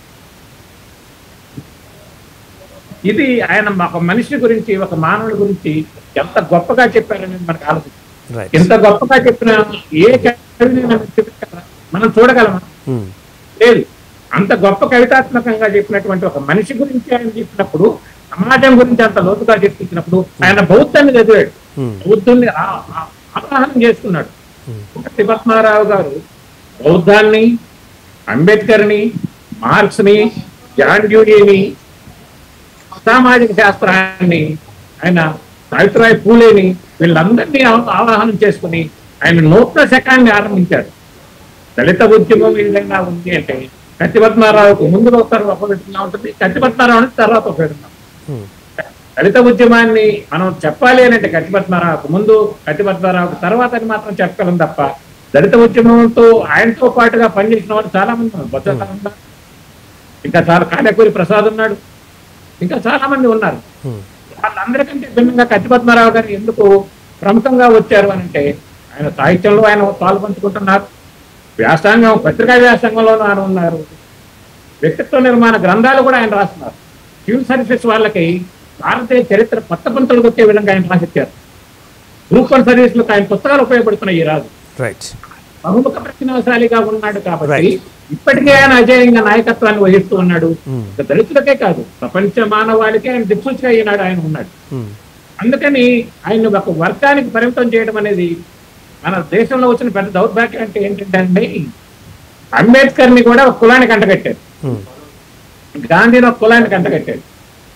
ఇది ఆయన ఒక మనిషి గురించి ఒక మానవుడి గురించి ఎంత గొప్పగా చెప్పారనేది మనకు ఆలోచన రైట్ ఎంత గొప్పగా చెప్పినా ఏ కవిని మనం చూపించగలమా? మనం చూడగలమా ఉమ్, లేదు అంత గొప్ప కవితాత్మకంగా చెప్పినటువంటి ఒక మనిషి గురించి ఆయన చెప్పినప్పుడు సమాజం గురించి అంత లోతుగా చెప్పించినప్పుడు ఆయన బౌద్ధాన్ని చదివాడు ఉమ్, బౌద్ధుల్ని ఆ- ఆ- ఆవాహనం చేసుకున్నాడు ఉమ్, కత్తి పద్మారావు గారు బౌద్ధాన్ని అంబేద్కర్ని మార్క్స్ ని జాన్ డ్యూరీని సామాజిక శాస్త్రాన్ని ఆయన సావిత్రిబాయి పూలేని వీళ్ళందరినీ ఆవ- ఆవాహనం చేసుకుని ఆయన నూతన శకాన్ని ఆరంభించాడు దళిత ఉద్యమం ఏదైనా ఉంది అంటే కత్తి పద్మారావుకు ముందు ఒకసారి ఒక విధంగా ఉంటుంది కత్తి పద్మారావు అంటే తర్వాత ఒక విధంగా ఉమ్, దళిత ఉద్యమాన్ని మనం చెప్పాలి అని అంటే కత్తి పద్మారావుకు ముందు కత్తి పద్మారావుకు తర్వాత అని మాత్రం చెప్పగలం తప్ప దళిత ఉద్యమంతో ఆయనతో పాటుగా పనిచేసిన వాళ్ళు చాలా మంది ఉన్నారు బొత్స ఉన్నారు. ఇంకా చాలా కాలేకూరి ప్రసాద్ ఉన్నాడు ఇంకా చాలా మంది ఉన్నారు ఉమ్, వాళ్ళందరికంటే భిన్నంగా కత్తి పద్మారావు గారు ఎందుకు ప్రముఖంగా వచ్చారు అని అంటే ఆయన సాహిత్యంలో ఆయన పాల్పంచుకుంటున్నారు వ్యాసంగం పత్రికా వ్యాసంగంలోనూ ఆయన ఉన్నారు వ్యక్తిత్వ నిర్మాణ గ్రంథాలు కూడా ఆయన రాస్తున్నారు సివిల్ సర్వీసెస్ వాళ్ళకి భారతీయ చరిత్ర కొత్త పంతులకు వచ్చే విధంగా ఆయన రాసిచ్చారు గ్రూప్ వన్ సర్వీసులకు ఆయన పుస్తకాలు ఉపయోగపడుతున్నాయి ఈ రాజు రైట్ బహుముఖ ప్రతిభాశాలిగా ఉన్నాడు కాబట్టి Right. ఇప్పటికే ఆయన అజేయంగా నాయకత్వాన్ని వహిస్తూ ఉన్నాడు ఉమ్, ఒక దళితులకే కాదు ప్రపంచ మానవాళికి ఆయన దిక్సూచిగా ఈనాడు ఆయన ఉన్నాడు ఉమ్, అందుకని ఆయన ఒక వర్గానికి పరిమితం చేయడం అనేది మన దేశంలో వచ్చిన పెద్ద దౌర్భాగ్యం అంటే ఏంటంటే అండి అంబేద్కర్ ని కూడా ఒక కులానికి అంటగట్టారు ఉమ్, గాంధీని ఒక కులానికి అంటగట్టారు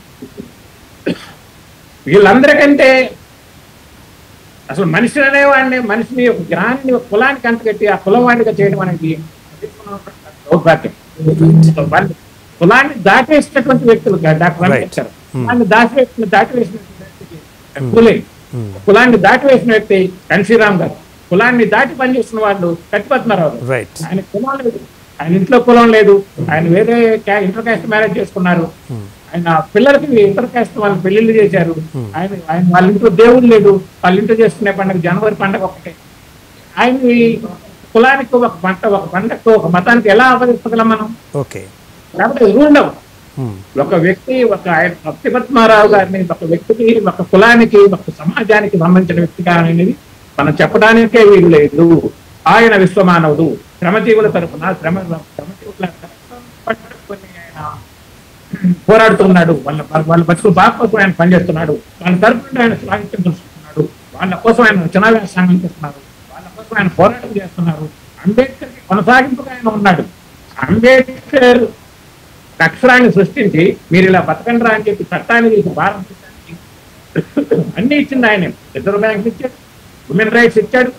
వీళ్ళందరికంటే అసలు మనిషి అనేవాడిని మనిషిని ఒక జ్ఞానిని ఒక కులానికి అంటగట్టి ఆ కులం వాడిగా చేయడం అనేది దౌర్భాగ్యం వాళ్ళు కులాన్ని దాటేసినటువంటి వ్యక్తులు డాక్టర్ Right. అంబేద్కర్ కులాన్ని దాటివేసిన దాటివేసినటువంటి వ్యక్తికి పూలే ఉమ్, కులాన్ని దాటివేసిన వ్యక్తి కన్షీరామ్ గారు కులాన్ని దాటి పనిచేస్తున్న వాళ్ళు కట్టిపత్నారావు గారు రైట్ ఆయన కులం లేదు ఆయన ఇంట్లో కులం లేదు ఆయన వేరే క్యా- ఇంటర్ కాస్ట్ మ్యారేజ్ చేసుకున్నారు ఉమ్, ఆయన పిల్లలకి ఇంటర్ కాస్ట్ వాళ్ళు పెళ్లిళ్ళు చేశారు ఆయన ఆయన వాళ్ళ ఇంట్లో దేవుడు లేదు వాళ్ళ ఇంట్లో చేసుకునే పండుగ జనవరి పండుగ ఒకటే ఆయన ఈ కులానికి ఒక పంట ఒక పండగకు ఒక మతానికి ఎలా ఆపదించగలం మనం ఓకే కాబట్టి రూల్ అవ్వం ఉమ్, ఒక వ్యక్తి ఒక ఆయన భక్తిపద్మారావు గారిని ఒక వ్యక్తికి ఒక కులానికి ఒక సమాజానికి సంబంధించిన వ్యక్తిగా అనేది మనం చెప్పడానికే వీలు లేదు ఆయన విశ్వమానవుడు శ్రమజీవుల తరపున శ్రమ శ్రమజీవుల కష్టం పట్టుకొని ఆయన పోరాడుతున్నాడు వాళ్ళ వాళ్ళ బతుకు బాగా కోసం ఆయన పనిచేస్తున్నాడు వాళ్ళ తరపున ఆయన సాహిత్యం చూస్తున్నాడు వాళ్ళ కోసం ఆయన రచనా వ్యాసంగం చేస్తున్నారు వాళ్ళ కోసం ఆయన పోరాటం చేస్తున్నారు అంబేద్కర్ కొనసాగింపుగా ఆయన ఉన్నాడు అంబేద్కర్ అక్షరాన్ని సృష్టించి మీరు ఇలా బతకండి రా అని చెప్పి చట్టాన్ని తీసి భారం పెట్టడానికి అన్ని ఇచ్చింది ఆయన రిజర్వ్ బ్యాంక్ ఇచ్చాడు ఉమెన్ రైట్స్ ఇచ్చాడు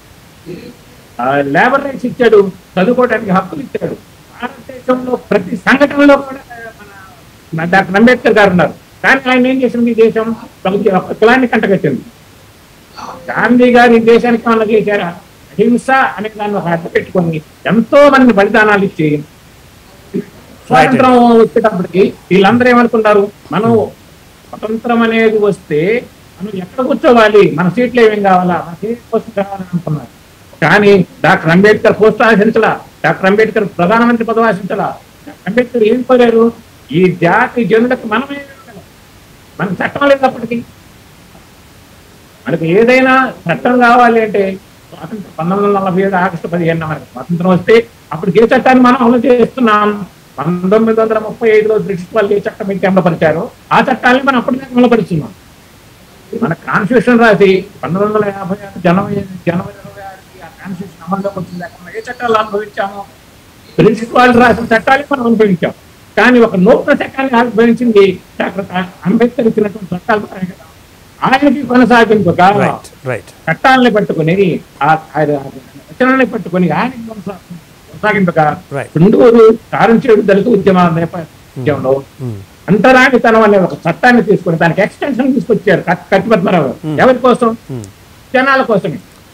లేబర్ రైట్స్ ఇచ్చాడు చదువుకోవడానికి హక్కులు ఇచ్చాడు భారతదేశంలో ప్రతి సంఘటనలో కూడా మన డాక్టర్ అంబేద్కర్ గారు ఉన్నారు కానీ ఆయన ఏం చేసింది ఈ దేశం ఒక- ఒక కులాన్ని కంటగట్టింది గాంధీ గారు ఈ దేశానికి ఏమన్నా చేశారా అహింస అనే దాన్ని ఒక అడ్డు పెట్టుకొని ఎంతో మంది బలిదానాలు ఇచ్చి స్వాతంత్రం వచ్చేటప్పటికి వీళ్ళందరూ ఏమనుకున్నారు మనం స్వతంత్రం అనేది వస్తే మనం ఎక్కడ కూర్చోవాలి మన సీట్లు ఏమేం కావాలా మన సీట్ కోసం కావాలని అనుకున్నారు కానీ డాక్టర్ అంబేద్కర్ పోస్ట్ ఆశించలా డాక్టర్ అంబేద్కర్ ప్రధానమంత్రి పదవి ఆశించలా డాక్టర్ అంబేద్కర్ ఏం కోరారు ఈ జాతి జనులకు మనమే ఇవ్వగలం. మనకు చట్టం లేనప్పటికీ మనకి ఏదైనా చట్టం కావాలి అంటే స్వాతంత్రం పంతొమ్మిది వందల నలభై ఏడు ఆగస్టు పదిహేను మనకి స్వాతంత్రం వస్తే అప్పుడు ఏ చట్టాన్ని మనం అమలు చేస్తున్నాం పంతొమ్మిది వందల ముప్పై ఐదులో బ్రిటిష్ వాళ్ళు ఏ చట్టం అయితే అమలుపరిచారో ఆ చట్టాన్ని మనం అప్పటికే అమలుపరుస్తున్నాం మన కాన్స్టిట్యూషన్ రాసి పంతొమ్మిది వందల యాభై ఆరు జనవరి జనవరి ఇరవై ఆరుకి ఆ కాన్స్టిట్యూషన్ అమల్లోకి వచ్చింది మనం ఏ చట్టాలు అనుభవించామో బ్రిటిష్ వాళ్ళు రాసిన చట్టాలు మనం అనుభవించాం కానీ ఒక నూతన చట్టాన్ని అనుభవించింది డాక్టర్ అంబేద్కర్ ఇచ్చినటువంటి చట్టాలు ద్వారానే కదా. ఆయనకి కొనసాగింపుగా రైట్ రైట్ చట్టాలని పట్టుకొని ఆ ఆయన రచనల్ని పట్టుకొని ఆయనకి కొనసా- కొనసాగింపుగా Right. చుండూరు కారంచేడు దళిత ఉద్యమ నేపథ్యంలో అంతరానితనం అనే ఒక చట్టాన్ని తీసుకొని దానికి ఎక్స్టెన్షన్ తీసుకొచ్చారు కట్- కట్టిపద్మరావు గారు. ఎవరి కోసం జనాల కోసమే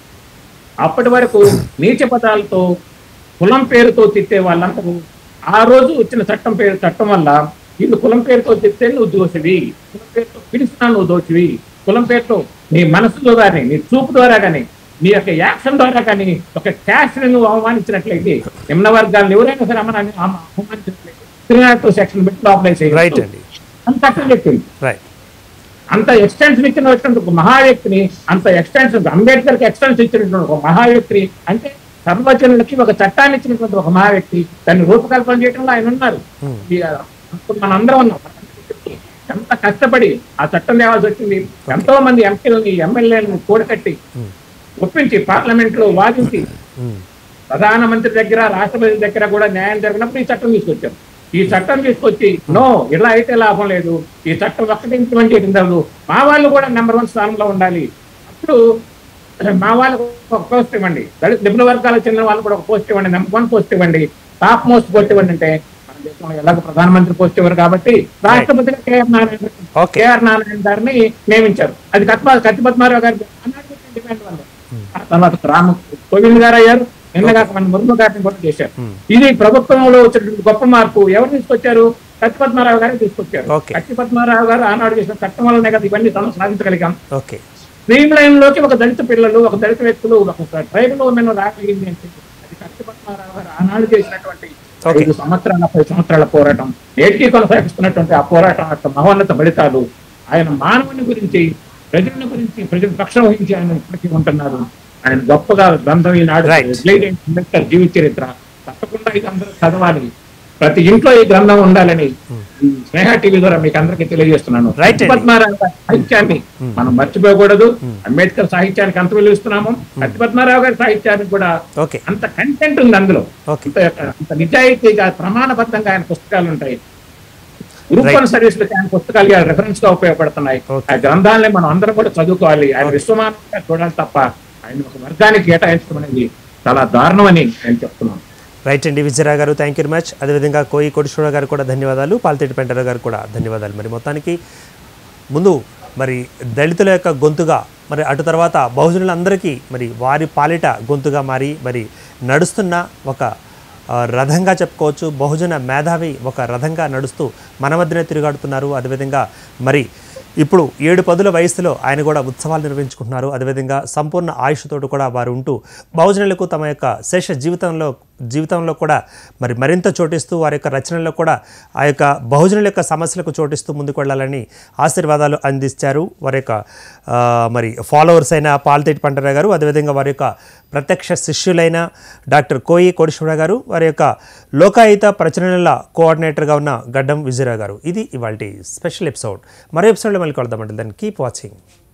అప్పటి వరకు నీచ పదాలతో కులం పేరుతో తిట్టే వాళ్ళందరూ ఆ రోజు వచ్చిన చట్టం పేరు చట్టం వల్ల వీళ్ళు కులం పేరుతో తిట్టే నువ్వు దోషివి కులం పేరుతో పిలిచినా నువ్వు దోషివి కులం పేరుతో నీ మనసులో కానీ నీ చూపు ద్వారా కానీ నీ యొక్క యాక్షన్ ద్వారా కానీ ఒక క్యాస్ట్ ని నువ్వు అవమానించినట్లయితే నిమ్న వర్గాలను ఎవరైనా సరే అమ్మని అవమానించినట్లయితే త్రీ నాట్ టూ సెక్షన్ పెట్టి లోపల రైట్ అండి అంత చట్టం చెప్పింది రైట్ అంత ఎక్స్టెన్షన్ ఇచ్చినటువంటి ఒక మహా వ్యక్తిని అంత ఎక్స్టెన్షన్ అంబేద్కర్ కి ఎక్స్టెన్షన్ ఇచ్చినటువంటి ఒక మహా వ్యక్తిని అంటే సర్వజనులకి ఒక చట్టాన్ని ఇచ్చినటువంటి ఒక మహా వ్యక్తి దాన్ని రూపకల్పన చేయడంలో ఆయన ఉన్నారు ఈ, అప్పుడు మనం అందరం ఉన్నాం ఎంత కష్టపడి ఆ చట్టం తేవాల్సి వచ్చింది ఎంతో మంది ఎంపీలని ఎమ్మెల్యేలను కూడకట్టి ఒప్పించి పార్లమెంట్ లో వాదించి ప్రధానమంత్రి దగ్గర రాష్ట్రపతి దగ్గర కూడా న్యాయం జరిగినప్పుడు ఈ చట్టం తీసుకొచ్చారు ఈ చట్టం తీసుకొచ్చి నో ఇలా అయితే లాభం లేదు ఈ చట్టం ఒక్కటి ఇంప్లిమెంట్ చేయడం జరగదు మా వాళ్ళు కూడా నెంబర్ వన్ స్థానంలో ఉండాలి అప్పుడు మా వాళ్ళకు ఒక పోస్ట్ ఇవ్వండి దళిత నిపుణ వర్గాలకు చెందిన వాళ్ళు కూడా ఒక పోస్ట్ ఇవ్వండి నెంబర్ వన్ పోస్ట్ ఇవ్వండి టాప్ మోస్ట్ పోస్ట్ ఇవ్వండి అంటే మన దేశంలో ఎలాగో ప్రధానమంత్రి పోస్ట్ ఇవ్వరు కాబట్టి రాష్ట్రపతిగా KR Narayana Okay. KR Narayana గారిని నియమించారు అది కత్ప కత్తిపద్మారావు గారి అన్నాడు డిమాండ్ వల్ల ఆ తర్వాత రామ కోవింద్ గారు అయ్యారు నిన్నగాక మన ముర్ము గారిని కూడా చేశారు ఇది ప్రభుత్వంలో వచ్చినటువంటి గొప్ప మార్పు ఎవరు తీసుకొచ్చారు కత్తి పద్మారావు గారు తీసుకొచ్చారు Okay. కత్తి పద్మారావు గారు ఆనాడు చేసిన చట్టం వల్లనే కదా ఇవన్నీ మనం సాధించగలిగాం ఓకే స్ట్రీమ్ లైన్ లోకి ఒక దళిత పిల్లలు ఒక దళిత వ్యక్తులు ఒక ట్రైబల్ ఉమెన్ రాగలిగింది అంటే అది కత్తి పద్మారావు గారు ఆనాడు చేసినటువంటి Okay. ఐదు సంవత్సరాల పది సంవత్సరాల పోరాటం నేటికి కొనసాగిస్తున్నటువంటి ఆ పోరాటం యొక్క మహోన్నత ఫలితాలు ఆయన మానవుని గురించి ప్రజల గురించి ప్రజల పక్షం వహించి ఆయన ఇప్పటికీ ఉంటున్నారు ఆయన గొప్పగా గ్రంథం ఈనాడు Right. రిలైటెడ్ అంబేద్కర్ జీవిత చరిత్ర తప్పకుండా ఇది అందరూ చదవాలి ప్రతి ఇంట్లో ఈ గ్రంథం ఉండాలని ఈ స్నేహ టీవీ ద్వారా మీకు అందరికీ తెలియజేస్తున్నాను Right అండి. పద్మారావు గారి సాహిత్యాన్ని మనం మర్చిపోకూడదు అంబేద్కర్ సాహిత్యానికి అంత విలువ ఇస్తున్నాము కత్తి పద్మారావు గారి సాహిత్యానికి కూడా ఓకే అంత కంటెంట్ ఉంది అందులో ఓకే అంత అంత నిజాయితీగా ప్రమాణబద్ధంగా ఆయన పుస్తకాలు ఉంటాయి గ్రూప్ వన్ సర్వీసులకు ఆయన పుస్తకాలు రెఫరెన్స్ గా ఉపయోగపడుతున్నాయి Okay. ఆ గ్రంథాలని మనం అందరం కూడా చదువుకోవాలి ఆయన విశ్వమానంగా చూడాలి తప్ప ఆయన ఒక వర్గానికి కేటాయించడం అనేది చాలా దారుణం అని నేను చెప్తున్నాను రైట్ అండి విజయరావు గారు థ్యాంక్ యూ వెరీ మచ్ అదేవిధంగా కోయి కోటేశ్వర గారు కూడా ధన్యవాదాలు పాలతేటి పెంటర గారు కూడా ధన్యవాదాలు మరి మొత్తానికి ముందు మరి దళితుల యొక్క గొంతుగా మరి అటు తర్వాత బహుజనులందరికీ మరి వారి పాలిట గొంతుగా మారి మరి నడుస్తున్న ఒక ఆ, రథంగా చెప్పుకోవచ్చు బహుజన మేధావి ఒక రథంగా నడుస్తూ మన మధ్యనే తిరుగాడుతున్నారు అదేవిధంగా మరి ఇప్పుడు ఏడు పదుల వయసులో ఆయన కూడా ఉత్సవాలు నిర్వహించుకుంటున్నారు అదేవిధంగా సంపూర్ణ ఆయుష్తోటి కూడా వారు ఉంటూ బహుజనులకు తమ యొక్క శేష జీవితంలో జీవితంలో కూడా మరి మరింత చోటిస్తూ వారి యొక్క రచనల్లో కూడా ఆ యొక్క బహుజనుల యొక్క సమస్యలకు చోటిస్తూ ముందుకు వెళ్ళాలని ఆశీర్వాదాలు అందించారు వారి యొక్క ఆ, మరి ఫాలోవర్స్ అయిన పాల్తేటి పంటరా గారు అదేవిధంగా వారి యొక్క ప్రత్యక్ష శిష్యులైన డాక్టర్ కోయి కోటేశ్వర గారు వారి యొక్క లోకాయుత ప్రచురణల కోఆర్డినేటర్గా ఉన్న గడ్డం విజయరావు గారు ఇది ఇవాళ స్పెషల్ ఎపిసోడ్ మరో ఎపిసోడ్లో మళ్ళీ కలుద్దామంటే దాన్ని కీప్ వాచింగ్